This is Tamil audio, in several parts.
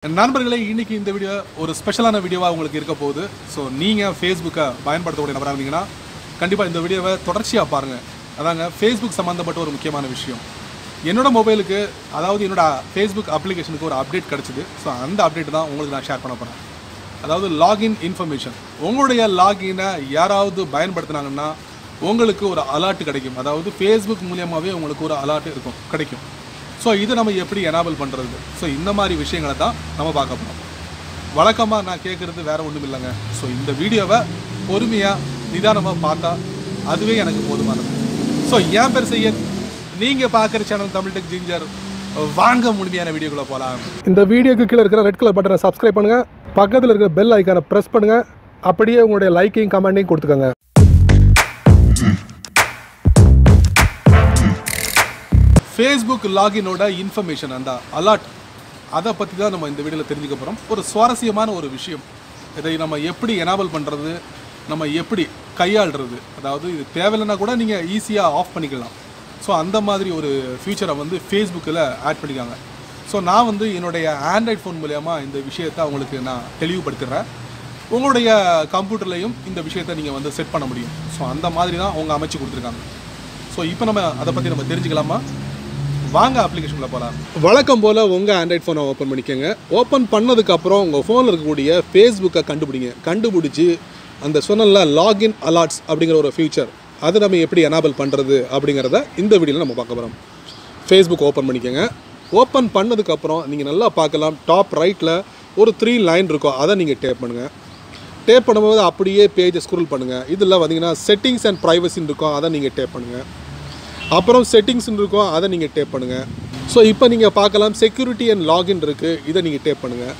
நண்பர்களே இன்னைக்கு இந்த வீடியோ ஒரு ஸ்பெஷலான வீடியோவாக உங்களுக்கு இருக்க போகுது ஸோ நீங்கள் ஃபேஸ்புக்கை பயன்படுத்தக்கூடிய நபராக இருந்தீங்கன்னா கண்டிப்பாக இந்த வீடியோவை தொடர்ச்சியாக பாருங்கள் அதாங்க ஃபேஸ்புக் சம்மந்தப்பட்ட ஒரு முக்கியமான விஷயம் என்னோட மொபைலுக்கு அதாவது என்னோட ஃபேஸ்புக் அப்ளிகேஷனுக்கு ஒரு அப்டேட் கிடச்சிது ஸோ அந்த அப்டேட் தான் உங்களுக்கு நான் ஷேர் பண்ண போகிறேன் அதாவது லாகின் இன்ஃபர்மேஷன் உங்களுடைய லாகினை யாராவது பயன்படுத்தினாங்கன்னா உங்களுக்கு ஒரு அலர்ட் கிடைக்கும் அதாவது ஃபேஸ்புக் மூலியமாகவே உங்களுக்கு ஒரு அலர்ட் இருக்கும் கிடைக்கும் ஸோ இது நம்ம எப்படி எனேபிள் பண்ணுறது ஸோ இந்த மாதிரி விஷயங்களை தான் நம்ம பார்க்க போகிறோம் வழக்கமாக நான் கேட்குறது வேற ஒன்றும் இல்லைங்க ஸோ இந்த வீடியோவை பொறுமையாக நிதானமாக பார்த்தா அதுவே எனக்கு போதுமானது ஸோ என் பேர் செய்ய நீங்கள் பார்க்குற சேனல் தமிழ் டெக் ஜிஞ்சர் வாங்க முழுமையான வீடியோக்குள்ளே போகலாம் இந்த வீடியோக்கு கீழே இருக்கிற ரெட் கலர் பட்டனை சப்ஸ்கிரைப் பண்ணுங்க பக்கத்தில் இருக்கிற பெல் ஐக்கானை ப்ரெஸ் பண்ணுங்க அப்படியே உங்களுடைய லைக்கையும் கமெண்ட்டையும் கொடுத்துக்கோங்க ஃபேஸ்புக் லாகினோட இன்ஃபர்மேஷன் அந்த அலர்ட் அதை பற்றி தான் நம்ம இந்த வீடியோவில் தெரிஞ்சுக்க போகிறோம் ஒரு சுவாரஸ்யமான ஒரு விஷயம் இதை நம்ம எப்படி எனேபிள் பண்ணுறது நம்ம எப்படி கையாளுறது அதாவது இது தேவையில்லைன்னா கூட நீங்கள் ஈஸியாக ஆஃப் பண்ணிக்கலாம் ஸோ அந்த மாதிரி ஒரு ஃபியூச்சரை வந்து ஃபேஸ்புக்கில் ஆட் பண்ணிக்காங்க ஸோ நான் வந்து என்னுடைய ஆண்ட்ராய்ட் ஃபோன் மூலயமா இந்த விஷயத்தை அவங்களுக்கு நான் தெளிவுபடுத்துகிறேன் உங்களுடைய கம்ப்யூட்டர்லையும் இந்த விஷயத்தை நீங்கள் வந்து செட் பண்ண முடியும் ஸோ அந்த மாதிரி தான் அவங்க அமைச்சு கொடுத்துருக்காங்க ஸோ இப்போ நம்ம அதை பற்றி நம்ம தெரிஞ்சுக்கலாமா வாங்க அப்ளிகேஷனில் போகலாம் வழக்கம் போல் உங்கள் ஆண்ட்ராய்ட் ஃபோனை ஓப்பன் பண்ணிக்கோங்க ஓப்பன் பண்ணதுக்கப்புறம் உங்கள் ஃபோனில் இருக்கக்கூடிய ஃபேஸ்புக்கை கண்டுபிடிங்க கண்டுபிடிச்சி அந்த சொன்னல லாகின் அலாட்ஸ் அப்படிங்கிற ஒரு ஃபீச்சர் அதை நம்ம எப்படி எனேபிள் பண்ணுறது அப்படிங்கிறத இந்த வீடியோவில் நம்ம பார்க்க போகிறோம் ஃபேஸ்புக் ஓப்பன் பண்ணிக்கோங்க ஓப்பன் பண்ணதுக்கப்புறம் நீங்கள் நல்லா பார்க்கலாம் டாப் ரைட்டில் ஒரு த்ரீ லைன் இருக்கும் அதை நீங்கள் டேப் பண்ணுங்கள் டேப் பண்ணும்போது அப்படியே பேஜை ஸ்க்ரோல் பண்ணுங்கள் இதில் பார்த்தீங்கன்னா செட்டிங்ஸ் அண்ட் ப்ரைவசின்னு இருக்கும் அதை நீங்கள் டேப் பண்ணுங்கள் அப்புறம் செட்டிங்ஸ்னு இருக்கும் அதை நீங்கள் டேப் பண்ணுங்கள் ஸோ இப்போ நீங்கள் பார்க்கலாம் செக்யூரிட்டி அண்ட் லாகின் இருக்குது இதை நீங்கள் டேப் பண்ணுங்கள்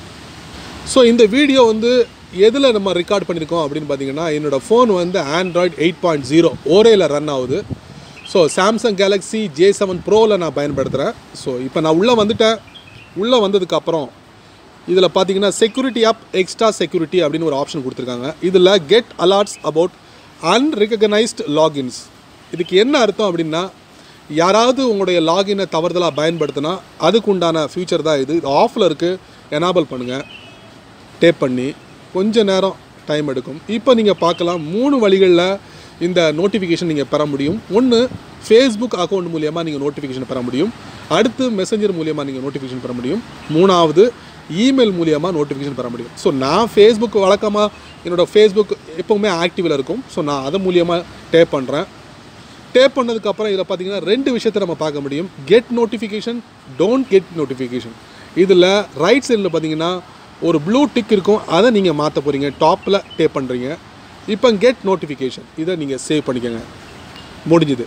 ஸோ இந்த வீடியோ வந்து எதில் நம்ம ரெக்கார்ட் பண்ணியிருக்கோம் அப்படின்னு பார்த்தீங்கன்னா என்னோடய ஃபோன் வந்து ஆண்ட்ராய்ட் எயிட் பாயிண்ட் ஜீரோ ஓரேல ரன் ஆகுது so Samsung Galaxy J seven ப்ரோவில் நான் பயன்படுத்துகிறேன் ஸோ இப்போ நான் உள்ளே வந்துட்டேன் உள்ளே வந்ததுக்கப்புறம் இதில் பார்த்தீங்கன்னா செக்யூரிட்டி ஆப் எக்ஸ்ட்ரா செக்யூரிட்டி அப்படின்னு ஒரு ஆப்ஷன் கொடுத்துருக்காங்க இதில் get alerts about unrecognised logins இதுக்கு என்ன அர்த்தம் அப்படின்னா யாராவது உங்களுடைய லாகினை தவறுதலாக பயன்படுத்தினா அதுக்கு உண்டான ஃபியூச்சர் தான் இது இது ஆஃபில் இருக்குது எனேபிள் பண்ணுங்கள் டேப் பண்ணி கொஞ்ச நேரம் டைம் எடுக்கும் இப்போ நீங்கள் பார்க்கலாம் மூணு வழிகளில் இந்த நோட்டிஃபிகேஷன் நீங்கள் பெற முடியும் ஒன்று ஃபேஸ்புக் அக்கௌண்ட் மூலியமாக நீங்கள் நோட்டிஃபிகேஷன் பெற முடியும் அடுத்து மெசஞ்சர் மூலியமாக நீங்கள் நோட்டிஃபிகேஷன் பெற முடியும் மூணாவது இமெயில் மூலியமாக நோட்டிஃபிகேஷன் பெற முடியும் ஸோ நான் ஃபேஸ்புக் வழக்கமாக என்னோடய ஃபேஸ்புக் எப்போவுமே ஆக்டிவில் இருக்கும் ஸோ நான் அது மூலியமாக டேப் பண்ணுறேன் டேப் பண்ணதுக்கப்புறம் இதில் பார்த்தீங்கன்னா ரெண்டு விஷயத்தை நம்ம பார்க்க முடியும் get notification don't get notification இதில் ரைட் சைடில் பார்த்தீங்கன்னா ஒரு ப்ளூ டிக் இருக்கும் அதை நீங்கள் மாற்ற போகிறீங்க டாப்பில் டேப் பண்ணுறீங்க இப்போ கெட் நோட்டிஃபிகேஷன் இதை நீங்கள் சேவ் பண்ணிக்கோங்க முடிஞ்சுது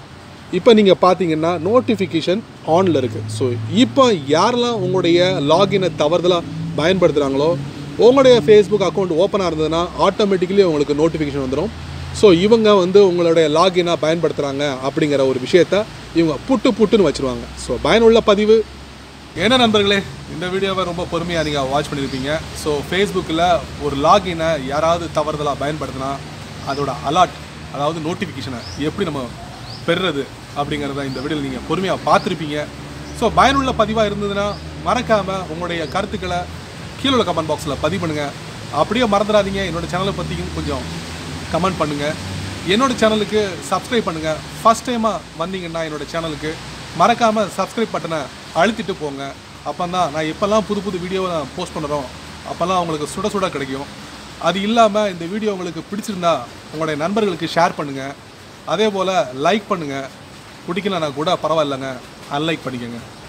இப்போ நீங்கள் பார்த்தீங்கன்னா நோட்டிஃபிகேஷன் ஆனில் இருக்குது ஸோ இப்போ யாரெல்லாம் உங்களுடைய லாகினை தவறுதலாக பயன்படுத்துகிறாங்களோ உங்களுடைய ஃபேஸ்புக் அக்கௌண்ட் ஓப்பனாக இருந்ததுன்னா ஆட்டோமேட்டிக்கலி உங்களுக்கு நோட்டிஃபிகேஷன் வந்துடும் ஸோ இவங்க வந்து உங்களுடைய லாகினாக பயன்படுத்துகிறாங்க அப்படிங்கிற ஒரு விஷயத்த இவங்க புட்டு புட்டுன்னு வச்சுருவாங்க ஸோ பயனுள்ள பதிவு என்ன நண்பர்களே இந்த வீடியோவை ரொம்ப பொறுமையாக நீங்கள் வாட்ச் பண்ணியிருப்பீங்க ஸோ ஃபேஸ்புக்கில் ஒரு லாகினை யாராவது தவறுதலாக பயன்படுத்தினா அதோட அலாட் அதாவது நோட்டிஃபிகேஷனை எப்படி நம்ம பெறுறது அப்படிங்கிறத இந்த வீடியோவில் நீங்கள் பொறுமையாக பார்த்துருப்பீங்க ஸோ பயனுள்ள பதிவாக இருந்ததுன்னா மறக்காமல் உங்களுடைய கருத்துக்களை கீழே உள்ள கமெண்ட் பாக்ஸில் பதிவு பண்ணுங்கள் அப்படியே மறந்துடாதீங்க என்னோட சேனலை பற்றியும் கொஞ்சம் கமெண்ட் பண்ணுங்கள் என்னோட சேனலுக்கு சப்ஸ்கிரைப் பண்ணுங்கள் ஃபஸ்ட் டைமாக வந்தீங்கன்னா என்னோட சேனலுக்கு மறக்காமல் சப்ஸ்கிரைப் பட்டனை அழுத்திட்டு போங்க அப்போ தான் நான் எப்போல்லாம் புது புது வீடியோவை நான் போஸ்ட் பண்ணுறோம் அப்போல்லாம் உங்களுக்கு சுட சுட கிடைக்கும் அது இல்லாமல் இந்த வீடியோ உங்களுக்கு பிடிச்சிருந்தா உங்களுடைய நண்பர்களுக்கு ஷேர் பண்ணுங்கள் அதே போல் லைக் பண்ணுங்கள் பிடிக்கலனா கூட பரவாயில்லைங்க அன்லைக் பண்ணிக்கோங்க